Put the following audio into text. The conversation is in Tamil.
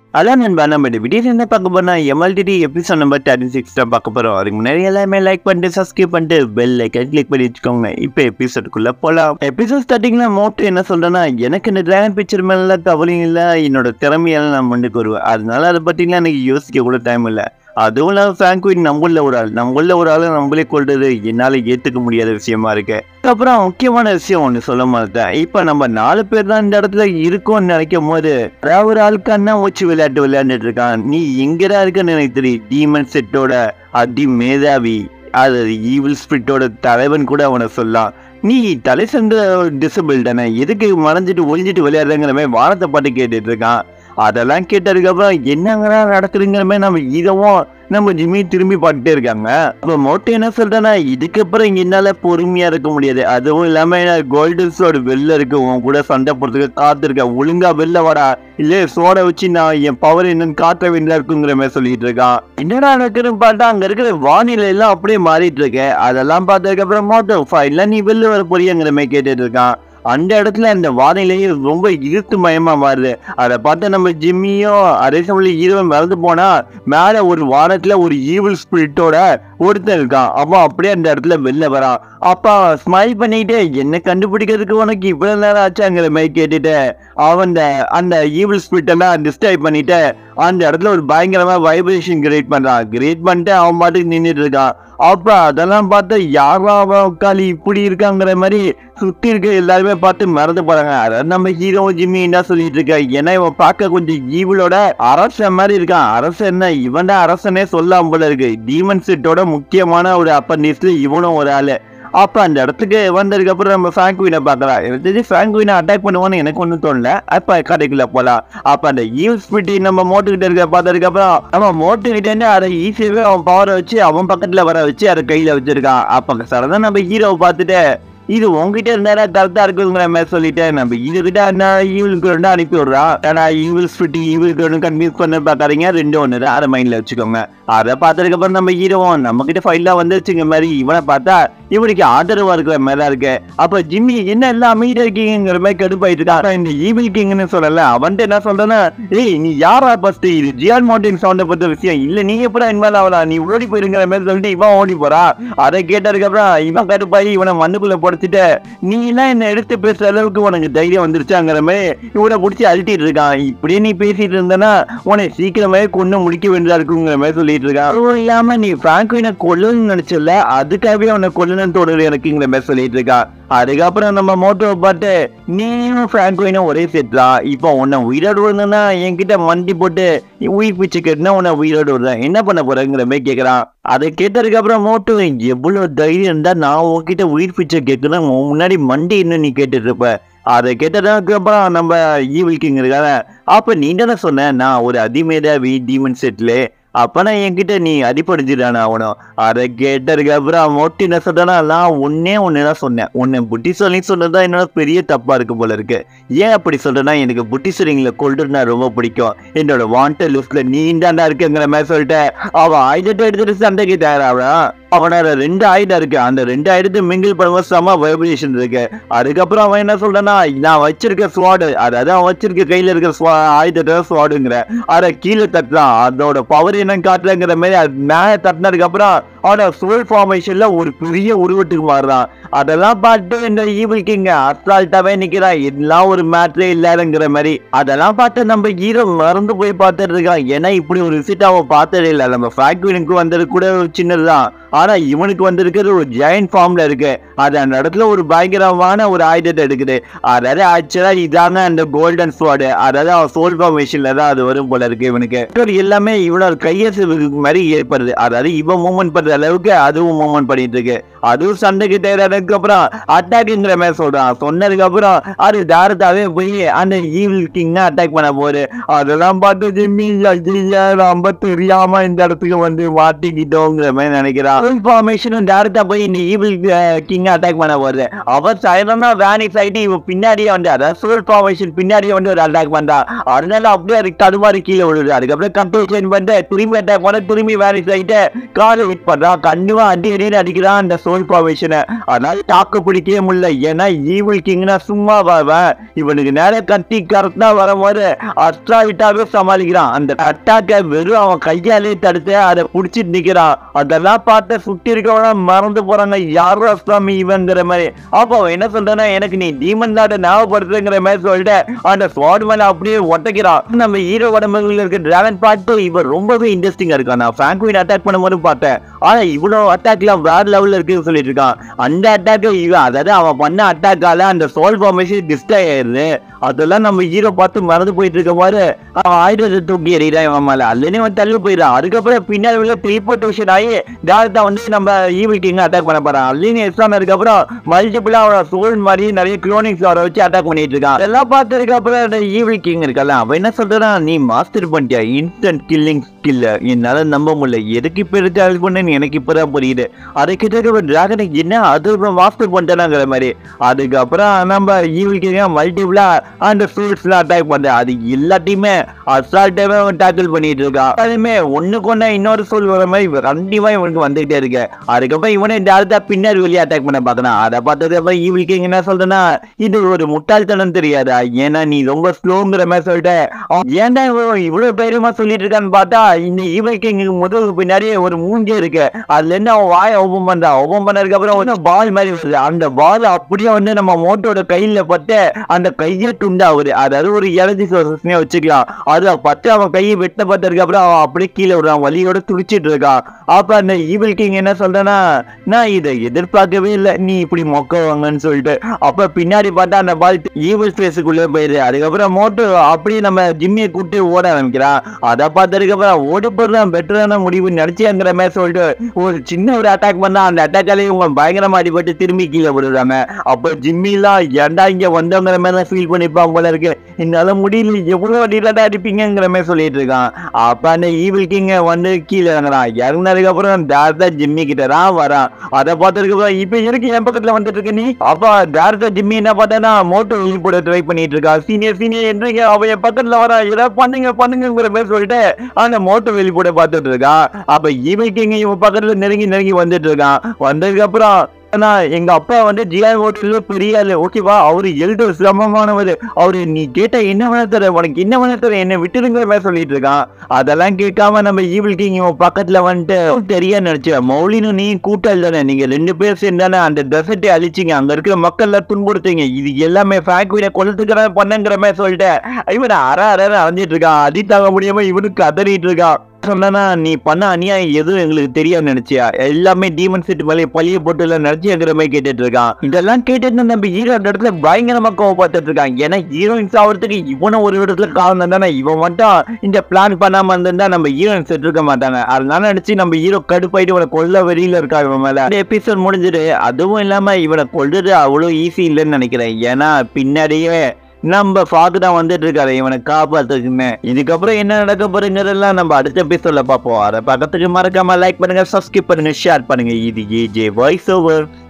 அதான் நண்பா நம்ம இந்த வீடியோ என்ன பார்க்க போனா MLTD episode number thirty six தான் பார்க்க போறோம் அதுக்கு முன்னாடி எல்லாமே லைக் பண்ணிட்டு சப்ஸ்கிரைப் பண்ணிட்டு பெல் லைக்கன் கிளிக் பண்ணி வச்சுக்கோங்க இப்போ எபிசோடுக்குள்ள போலாம் எபிசோட் ஸ்டார்டிங்ல மோட்டு என்ன சொல்றேன்னா எனக்கு இந்த டிராகன் பிக்சர் மேல கவலையும் இல்லை என்னோட திறமையெல்லாம் நான் முன்னுக்கு வருவேன் அதனால அதை பற்றிலாம் எனக்கு யோசிக்க கூட டைம் இல்லை அதுவும் இல்லாமல் ஃப்ராங்க்வின் நம்மள ஒரு ஆள் நம்மள ஒரு ஆளை நம்மளே கொள்றது என்னால் ஏற்றுக்க முடியாத விஷயமா இருக்கு அப்புறம் முக்கியமான விஷயம் ஒன்று சொல்ல மாட்டேன் இப்போ நம்ம நாலு பேர் தான் இந்த இடத்துல இருக்கோம்னு நினைக்கும் போது அதாவது ஒரு ஆள் கண்ணா வச்சு விளையாட்டு விளையாண்டுட்டு இருக்கான் நீ எங்கடா இருக்கன்னு எனக்கு தெரியும் டீமன் செட்டோட அதி மேதாவி அது ஈவில் ஸ்பிரிட்டோட தலைவன் கூட அவனை சொல்லலாம் நீ தலை சென்ற டிசபிள் தானே எதுக்கு மறைஞ்சிட்டு ஒழிஞ்சிட்டு விளையாடுறங்கிற மாதிரி வானத்தை பாட்டு கேட்டுட்டு இருக்கான் அதெல்லாம் கேட்டதுக்கப்புறம் என்னங்கடா நடக்குதுங்கிற மாதிரி நம்ம இதவும் நம்ம ஜிம்மி திரும்பி பார்த்துட்டே இருக்காங்க அப்போ மோட்டை என்ன சொல்றேன்னா இதுக்கப்புறம் என்னால பொறுமையா இருக்க முடியாது அதுவும் இல்லாம கோல்டன் சோடு வெளில இருக்கு உன் கூட சண்டை போடுறதுக்கு காத்திருக்க ஒழுங்கா வெளில வாடா இல்ல சோடை வச்சு நான் என் பவர் என்னன்னு காட்ட வேண்டியதா இருக்குங்கிற மாதிரி சொல்லிட்டு இருக்கான் என்னடா நடக்குதுன்னு பார்த்தா அங்க இருக்கிற வானிலை எல்லாம் அப்படியே மாறிட்டு இருக்கு அதெல்லாம் பார்த்ததுக்கு அப்புறம் மோட்டோ ஃபைல்ல நீ வெளில வர போறியங்கிற மாதிரி கேட்டுட்டு இருக்கான் அந்த இடத்துல அந்த வானிலையே ரொம்ப இருட்டு மயமா மாறுது அதை பார்த்து நம்ம ஜிம்மியும் அதே சமயம் ஈரவன் மறந்து போனா மேல ஒரு வானத்துல ஒரு ஈவில் ஸ்பிரிட்டோட ஒருத்தன் இருக்கான் அவன் அப்படியே அந்த இடத்துல வெளில வரான் அப்பா ஸ்மைல் பண்ணிட்டு என்ன கண்டுபிடிக்கிறதுக்கு உனக்கு இவ்வளவு நேரம் ஆச்சாங்கிற மாதிரி கேட்டுட்டு அவன் அந்த அந்த ஈவில் ஸ்பிரிட் எல்லாம் டிஸ்டர்ப் பண்ணிட்டு அந்த இடத்துல ஒரு பயங்கரமா வைப்ரேஷன் கிரியேட் பண்றான் கிரியேட் பண்ணிட்டு அவன் பாட்டுக்கு நின்றுட்டு இருக்கான் அப்ப அதெல்லாம் பார்த்து யாரா அவன் உட்காந்து இப்படி இருக்காங்கிற மாதிரி சுத்தி இருக்க எல்லாருமே பார்த்து மறந்து போறாங்க அதாவது நம்ம ஹீரோ ஜிம்மி என்ன சொல்லிட்டு இருக்க ஏன்னா இவன் பார்க்க கொஞ்சம் ஈவிலோட அரசன் மாதிரி இருக்கான் அரசன் என்ன இவன் தான் அரசனே சொல்லாம போல இருக்கு டீமன் செட்டோட முக்கியமான ஒரு அப்பண்டிஸ்ல இவனும் ஒரு ஆளு அப்ப அந்த இடத்துக்கு வந்ததுக்கு அப்புறம் நம்ம ஃப்ராங்குவினை பார்க்கலாம் எனக்கு தெரிஞ்சு ஃப்ராங்குவினை அட்டாக் பண்ணுவான்னு எனக்கு ஒன்றும் தோணல அப்ப கடைக்குள்ள போலாம் அப்ப அந்த ஈவ் ஸ்பிரிட்டி நம்ம மோட்டு கிட்ட இருக்க பார்த்ததுக்கு அப்புறம் நம்ம மோட்டு கிட்ட இருந்து அதை ஈஸியாவே அவன் பவரை வச்சு அவன் பக்கத்துல வர வச்சு அதை கையில வச்சிருக்கான் அப்ப சரதான் நம்ம ஹீரோவை பார்த்துட்டு இது உங்ககிட்ட இருந்தா கரெக்டா இருக்குங்கிற மாதிரி சொல்லிட்டு நம்ம இதுகிட்ட அந்த ஈவிலுக்கு ரெண்டு அனுப்பி விடுறான் ஆனா ஈவில் ஸ்பிரிட்டி ஈவிலுக்கு ஒன்று கன்வின்ஸ் பண்ண பார்க்காதீங்க ரெண்டு ஒன்று தான் அதை மைண்ட்ல வச்சுக்கோங்க அதை பார்த்ததுக்கு அப்புறம் நம்ம ஹீரோவும் நம்ம கிட்ட ஃபைல்லாம் வந்துருச்சுங்க மாதிரி இவனை பார்த்தா இவனுக்கு ஆதரவா இருக்கிற மாதிரி தான் இருக்கு அப்ப ஜிம்மி என்ன எல்லாம் அமைதியா இருக்கீங்கிற மாதிரி கடுப்பாயிட்டு இருக்கா இந்த ஈவில் கிங்னு சொல்லல அவன்கிட்ட என்ன சொல்றேன்னா ஏய் நீ யாரா ஃபர்ஸ்ட் இது ஜியான் மார்டின் சவுண்டப்பட்ட விஷயம் இல்ல நீ எப்படா இன்வால்வ் ஆகலாம் நீ ஓடி போயிருங்கிற மாதிரி சொல்லிட்டு இவன் ஓடி போறா அதை கேட்டதுக்கு அப்புறம் இவன் கடுப்பாயி இவனை மண்ணுக்குள்ள புடைச்சிட்டு நீ எல்லாம் என்ன எடுத்து பேசுற அளவுக்கு உனக்கு தைரியம் வந்துருச்சாங்கிற மாதிரி இவனை பிடிச்சி அழுத்திட்டு இருக்கான் இப்படியே நீ பேசிட்டு இருந்தனா உன்னை சீக்கிரமே கொண்டு முடிக்க வேண்டியதா இருக்குங்கிற மாதிரி சொல்லிட்டு இருக்கான் அதுவும் இல்லாம நீ பிராங்குவினை கொல்லணும்னு நினைச்சல அதுக்காகவே உன்னை கொல்லணும்னு தோணுது எனக்குங்கிற மாதிரி சொல்லிட்டு இருக்கான் அதுக்கப்புறம் நம்ம மோட்டோ பார்த்து நீயும் பிராங்குவினும் ஒரே செட் தான் இப்போ உன்னை உயிரோடு விடுனா என்கிட்ட மண்டி போட்டு உயிர் பிச்சு கேட்டுனா உன்னை உயிரோடு விடுறேன் என்ன பண்ண போறேங்கிற மாதிரி கேட்கறான் அதை கேட்டதுக்கு அப்புறம் மோட்டோ எவ்வளவு தைரியம் இருந்தா நான் உன்கிட்ட உயிர் பிச்சை கேட்கணும் உன் முன்னாடி மண்டி இன்னும் நீ கேட்டுட்டு இருப்ப அதை கேட்டதுக்கு அப்புறம் நம்ம ஈவில் கிங் இருக்காங்க அப்ப நீ தானே சொன்ன நான் ஒரு அதிமேதாவி டீமன் செட்ல அப்பனா என்கிட்ட நீ அடிப்படைஞ்சிடான அவனும் அதை கேட்டதுக்கு அப்புறம் மொட்டி என்ன சொல்றானா நான் ஒன்னே ஒன்று தான் சொன்னேன் உன்னை புட்டி சொல்லி சொன்னதான் என்னோட பெரிய தப்பா இருக்கு போல இருக்கு ஏன் அப்படி சொல்றேன்னா எனக்கு புட்டி சொல்லிங்களை கொல்றதுனா ரொம்ப பிடிக்கும் என்னோட வாண்டட் லிஸ்ட்ல நீ தாண்டா இருக்குங்கிற மாதிரி சொல்லிட்டு அவன் ஆயுதத்தை எடுத்துட்டு சண்டைக்கு தயாராகிறான் அவனோட ரெண்டு ஆயுதம் இருக்கு அந்த ரெண்டு ஆயுதத்தை மிங்கிள் பண்ணும்போது செம வைப்ரேஷன் இருக்கு அதுக்கப்புறம் அவன் என்ன சொல்றானா நான் வச்சிருக்க ஸ்வாடு அதாவது அவன் வச்சிருக்க கையில இருக்க ஸ்வா ஆயுதத்தை ஸ்வாடுங்கிற அதை கீழே தட்டுறான் அதோட பவர் என்னன்னு காட்டுறங்கிற மாதிரி அது மேலே தட்டினதுக்கு அப்புறம் அவனோட சுழல் ஃபார்மேஷன்ல ஒரு பெரிய உருவத்துக்கு மாறுறான் அதெல்லாம் பார்த்து இந்த ஈவில் கிங்க அசால்ட்டாவே நிக்கிறான் எல்லாம் ஒரு மேட்ரே இல்லாதங்கிற மாதிரி அதெல்லாம் பார்த்து நம்ம ஹீரோ மறந்து போய் பார்த்துட்டு இருக்கான் ஏன்னா இப்படி ஒரு விசிட் அவன் பார்த்ததே இல்லை நம்ம ஃபேக்ட்ரினுக்கு வந்தது கூட ஒரு சின்னதுதான் ஆனா இவனுக்கு வந்திருக்கிறது ஒரு ஜெயின் ஃபார்ம்ல இருக்கு அது அந்த இடத்துல ஒரு பயங்கரமான ஒரு ஆயுதத்தை எடுக்குது அதாவது ஆக்சுவலா இதாங்க அந்த கோல்டன் ஸ்வாடு அதாவது அவன் சோல் ஃபார்மேஷன்ல தான் அது வரும் போல இருக்கு இவனுக்கு இது எல்லாமே இவனோட கையசைவுக்கு மாதிரி ஏற்படுது அதாவது இவன் மூவ்மெண்ட் பண்ற அளவுக்கு அதுவும் மூவ்மெண்ட் பண்ணிட்டு இருக்கு அதுவும் சண்டைக்கு தேர்றதுக்கு அப்புறம் அட்டாக்குங்கிற மாதிரி சொல்றான் சொன்னதுக்கு அப்புறம் அது டேரக்டாவே போய் அந்த ஈவில் கிங்க அட்டாக் பண்ண போகுது அதெல்லாம் பார்த்து ஜிம்மி ஐயா, ரொம்ப தெரியாம இந்த இடத்துக்கு வந்து மாட்டிக்கிட்டோங்கிற மாதிரி நினைக்கிறான் இன்ஃபார்மேஷனும் டேரக்டா போய் இந்த ஈவில் கிங்க அட்டாக் பண்ண போகுது அவர் சைலண்டா வேனிக்ஸ் ஆயிட்டு இவன் பின்னாடியே வந்து அதாவது சோல் ஃபார்மேஷன் பின்னாடியே வந்து ஒரு அட்டாக் பண்றான் அதனால அப்படியே அதுக்கு தடுமாறி கீழே விழுது அதுக்கப்புறம் கண்ட்ரோல் சேஞ்ச் பண்ணிட்டு திரும்பி அட்டாக் பண்ண திரும்பி வேனிக்ஸ் ஆயிட்டு காரை விட் பண்றான் கண்ணுவா அடி அடின்னு அடிக்கிறான் அந்த சோல் சோல் ஃபார்மேஷனை அதனால தாக்கு பிடிக்கவே முடியல ஏன்னா ஈவில் கிங்னா சும்மா வாவன் இவனுக்கு நேர கத்தி கரெக்டா வரும்போது அஸ்ட்ரா விட்டாவே சமாளிக்கிறான் அந்த அட்டாக்கை வெறும் அவன் கையாலே தடுத்து அதை பிடிச்சிட்டு நிக்கிறான் அதெல்லாம் பார்த்து சுத்தி இருக்கவன மறந்து போறாங்க யாரோ சுவாமி இவங்கிற மாதிரி அப்போ அவன் என்ன சொல்றானா எனக்கு நீ டீமன் நாட்டை ஞாபகப்படுத்துங்கிற மாதிரி சொல்லிட்டு அந்த ஸ்வாட் மேல அப்படியே ஒட்டைக்கிறான் நம்ம ஹீரோ உடம்புல இருக்க டிராகன் பார்த்து இவன் ரொம்பவே இன்ட்ரெஸ்டிங்கா இருக்கான் நான் ஃபிராங்க்வின் அட்டாக் பண்ணும்போது பார்த்தேன் ஆனா இவ்வளவு அட்டாக்லாம் வேற லெவல்ல இருக்குன்னு சொல்லிட்டு இருக்கான் அந்த அட்டாக் இவன் அதாவது அவன் பண்ண அட்டாக்கால அந்த சோல் ஃபார்மேஷன் டிஸ்ட்ராய் ஆயிருது அதெல்லாம் நம்ம ஹீரோ பார்த்து மறந்து போயிட்டு இருக்க போது அவன் ஆயுதத்தை தூக்கி எறிகிறான் இவன் மேல அதுலயே அவன் தள்ளி போயிடான் அதுக்கப்புறம் பின்னாடி உள்ள டெலிபோர்டேஷன் ஆகி டேரக்டா வந்து நம்ம ஈவில் கிங் அட்டாக் பண்ண போறான் அதுலயும் எக்ஸாம் அதுக்கப்புறம் மல்டிபிளா அவனோட சோல் மாதிரி நிறைய குளோனிக்ஸ் அவரை வச்சு அட்டாக் பண்ணிட்டு இருக்கான் அதெல்லாம் பார்த்ததுக்கு அப்புறம் அந்த ஈவில் கிங் இருக்கல அவன் என்ன சொல்றான் நீ மாஸ்டர் பண்ணிட்டியா இன்ஸ்டன்ட் கில்லிங் ஸ்கில்ல என்னால நம்ப முடியல எதுக்கு இப்ப எடுத்து அது பண்ணு எனக்கு இப்பதான் புரியுது அது கிட்ட டிராகனை என்ன அது மாஸ்டர் பண்ணிட்டாங்கிற மாதிரி அதுக்கப்புறம் நம்ம ஈவில் கிங்க மல்டிபிளா அந்த சூட்ஸ்லாம் அட்டாக் பண்ற அது எல்லாத்தையுமே அசால்ட்டாவே அவன் டேக்கிள் பண்ணிட்டு இருக்கான் அதுமே ஒண்ணுக்கு ஒண்ணு இன்னொரு சோல் வர மாதிரி கண்டிப்பா இவனுக்கு வந்துகிட்டே இருக்கு அதுக்கப்புறம் இவனே டேரக்டா பின்னாடி வெளியே அட்டாக் பண்ண பார்க்கறான் அதை பார்த்ததுக்கு அப்புறம் ஈவில் கிங் என்ன சொல்றேன்னா இது ஒரு முட்டாள்தனம் தெரியாதா ஏன்னா நீ ரொம்ப ஸ்லோங்கிற மாதிரி சொல்லிட்ட அவன் ஏன்டா இவன் இவ்வளவு தைரியமா சொல்லிட்டு இருக்கான்னு பார்த்தா இந்த ஈவில் கிங் முதல் பின்னாடியே ஒரு மூஞ்சே இருக்கு அதுல இருந்து அவன் வாயை ஓபன் பண்றான் ஓபன் பண்ணதுக்கு அப்புறம் ஒரு பால் மாதிரி வருது அந்த பால் அப்படியே வந்து நம்ம மோட்டோட கையில பட்டு அந்த கையை துண்டாவுது அதாவது ஒரு எனர்ஜி சோர்சஸ்னே வச்சுக்கலாம் அது பத்து அவன் கையை வெட்டப்பட்டதுக்கு அப்புறம் அவன் அப்படியே கீழே விடுறான் வலியோட துடிச்சிட்டு இருக்கான் அப்ப அந்த ஈவில் கிங் என்ன சொல்றேன்னா நான் இதை எதிர்பார்க்கவே இல்லை நீ இப்படி மொக்க வாங்கன்னு சொல்லிட்டு அப்ப பின்னாடி பார்த்தா அந்த பால் ஈவில் ஸ்பேஸுக்குள்ள போயிருது அதுக்கப்புறம் மோட்டோ அப்படியே நம்ம ஜிம்மியை கூட்டி ஓட ஆரம்பிக்கிறான் அதை பார்த்ததுக்கு அப்புறம் ஓடி போடுறான் பெட்டரான முடிவு நினைச்சேங்கிற மாதிரி சொல்லிட்டு ஒரு சின்ன ஒரு அட்டாக் பண்ணா அந்த அட்டாக்காலே இவங்க பயங்கரமா அடிபட்டு திரும்பி கீழே விடுறாங்க அப்ப ஜிம்மிலாம் ஏன்டா இங்க வந்தவங்கிற மாதிரி ஃபீல் பண்ணிப்பான் போல இருக்கு என்னால முடியல எவ்வளவு அடியிலடா அடிப்பீங்கிற மாதிரி சொல்லிட்டு இருக்கான் அப்ப அந்த ஈவில் கிங்க வந்து கீழே இறங்குறான் இறங்குனதுக்கு அப்புறம் டேரக்டா ஜிம்மி கிட்ட தான் வரான் அதை பார்த்ததுக்கு அப்புறம் இப்ப இருக்கு என் பக்கத்துல வந்துட்டு இருக்க நீ அப்ப டேரக்டா ஜிம்மி என்ன பார்த்தா மோட்டோ வெளி போட ட்ரை பண்ணிட்டு இருக்கா சீனியர் சீனியர் என்றீங்க அவன் என் பக்கத்துல வரா ஏதாவது பண்ணுங்க பண்ணுங்கிற மாதிரி சொல்லிட்டு அந்த மோட்டோ வெளி போட பார்த்துட்டு இருக்கான் அப்ப ஈவில் கிங் இவன் பக்கத்துல நெருங்கி நெருங்கி வந்துட்டு இருக்கான் வந்ததுக்கு அப்புறம் ஆனா எங்க அப்பா வந்து ஜிஆர் ஹோட்டல்ல பெரிய ஆளு ஓகேவா அவரு எல்டர் சிரமமானவர் அவரு நீ கேட்ட என்ன வேணா தர உனக்கு என்ன வேணா தர என்ன விட்டுருங்கிற மாதிரி சொல்லிட்டு இருக்கான் அதெல்லாம் கேட்காம நம்ம ஈவில் கிங் இவன் பக்கத்துல வந்துட்டு தெரிய நினைச்சேன் மௌலினும் நீ கூட்டல் தானே நீங்க ரெண்டு பேர் சேர்ந்தானே அந்த டெசர்ட்டை அழிச்சிங்க அங்க இருக்கிற மக்கள் துன்புறுத்தீங்க இது எல்லாமே ஃபேக்டரியில கொளுத்துக்கிற பண்ணுங்கிற மாதிரி சொல்லிட்டு இவன் அற அற அரைஞ்சிட்டு இருக்கான் அடி தாங்க முடியாம இவனுக்கு கதறிட்டு இருக்கான் சொன்னா நீ பண்ண அநியாயம் எதுவும் எங்களுக்கு தெரியாது நினைச்சியா எல்லாமே டீமன் செட் மேலே பழிய போட்டு எல்லாம் நினைச்சுங்கிற மாதிரி கேட்டுட்டு இருக்கான் இதெல்லாம் கேட்டுட்டு நம்ம ஹீரோ அந்த இடத்துல பயங்கரமா கோவப்பட்டுட்டு இருக்கான் ஏன்னா ஹீரோயின்ஸ் ஆகிறதுக்கு இவனும் ஒரு இடத்துல காரணம் தானே இவன் மட்டும் இந்த பிளான் பண்ணாம இருந்திருந்தா நம்ம ஹீரோயின் செட் இருக்க மாட்டாங்க அதனால நினைச்சு நம்ம ஹீரோ கடுப்பாயிட்டு இவனை கொல்ல வெளியில இருக்கா இவன் மேல இந்த எபிசோட் முடிஞ்சிட்டு அதுவும் இல்லாம இவனை கொல்றது அவ்வளவு ஈஸி இல்லைன்னு நினைக்கிறேன் ஏன்னா பின்னாடியே நம்ம ஃபாதர் தான் வந்துட்டு இருக்காரு இவனை காப்பாத்துக்குன்னு இதுக்கப்புறம் என்ன நடக்க போறீங்கிறதெல்லாம் நம்ம அடுத்த எபிசோட்ல பார்ப்போம் அதை பக்கத்துக்கு மறக்காம லைக் பண்ணுங்க சப்ஸ்கிரைப் பண்ணுங்க ஷேர் பண்ணுங்க இது ஏஜே வாய்ஸ் ஓவர்